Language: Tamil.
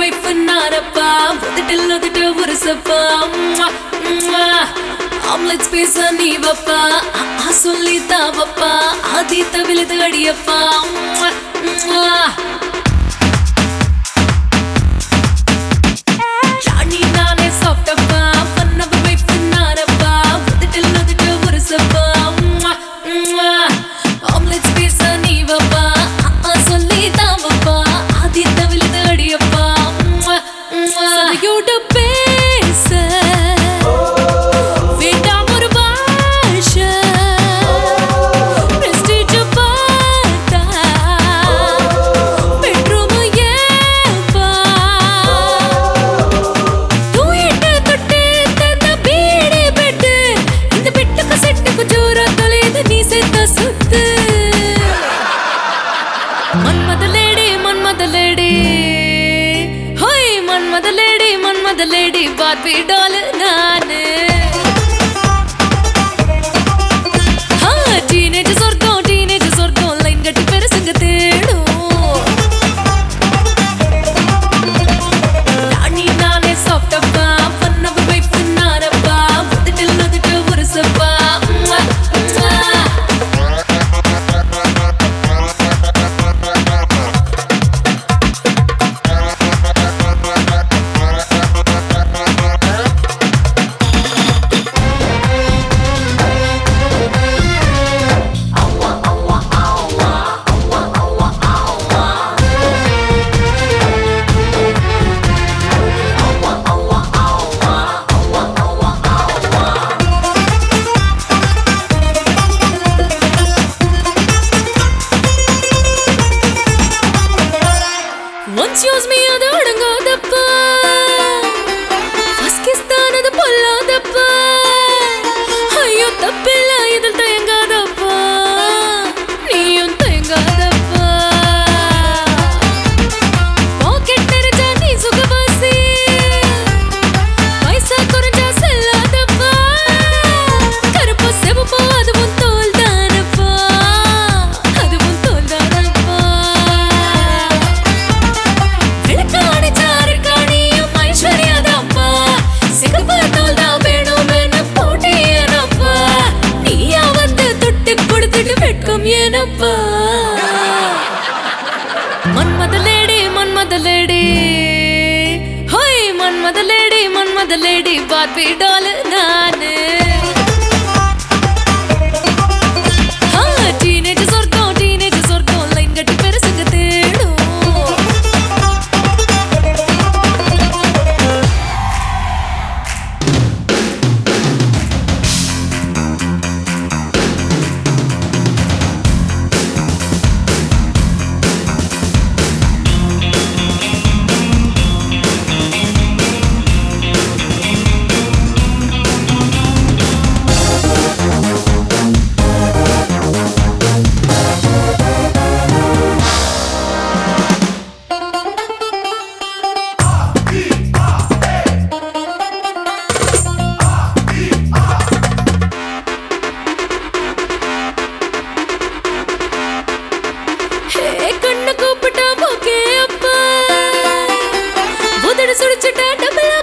வைஃப் நானப்பா உதட்டில் உதட்டு ஒரு சப்பா ஆம்லெட் பேச நீ வப்பா ஆ சொல்லி தாவப்பா ஆதி தவிலது அடியப்பா ராணி நானே சாஃப்டப்பா பண்ணவ வைஃப் நானப்பா உதட்டில் உதட்டு ஒரு சப்பா ஆம்லெட் பேச நீ வப்பா ஆ சொல்லி தாவப்பா ஆதி தவிலது அடியப்பா சதையோட பேச வேண்டாம் ஒரு பாஷை Prestige பார்த்தா bedroom ஏப்பா தூயிட்டு தொட்டு தந்த பீடி பெட்டு இந்த பெட்டுக்கு செட்டுக்கு ஜோரா தொலைது நீ சேர்த்த சுத்து மன்மத லேடி மன்மத லேடி ஹோய் Manmatha lady Manmatha lady Barbie doll நானு டீனேஜ் சொர்க்கம் டீனேஜ் சொர்க்கம் லைன் கட்டி பெருசுங்க தேடும் ராணி நானே சாஃப்டப்பா பண்ணவ வைஃப் நானப்பா உதட்டில் உதட்டு ஒரு சப்பா Once use me அது அடங்காதப்பா First kiss தான் அது பொல்லாதப்பா ஐயோ தப்பில்ல இதில் தயங்காதப்பா நீயும் தயங்காதப்பா பாக்கெட் நிறைஞ்சா நீ சுகவாசி பைசா குறைஞ்சா செல்லாதப்பா கருப்பு சிவப்பு அதுவும் தோல் தானப்பா அதுவும் தோல் தானப்பா விளக்காடி சாருக்காடியும் ஐஸ்வர்யாதாப்பா சிகப்பு தோல் தான் வேணும்னு போட்டியனப்பா நீயா வந்து தொட்டு கொடுத்துட்டு வெட்கம் ஏனப்பா மன்மத லேடி மன்மத லேடி ஹோய் Manmatha lady Manmatha lady Barbie doll நானு டீனேஜ் சொர்க்கம் டீனேஜ் சொர்க்கம் லைன் கட்டி பெருசுங்க தேடும் ஹே கண்ணு கூப்பிட்டா ஓகே அப்பா உதடு சுடிச்சிட்டா டபுள்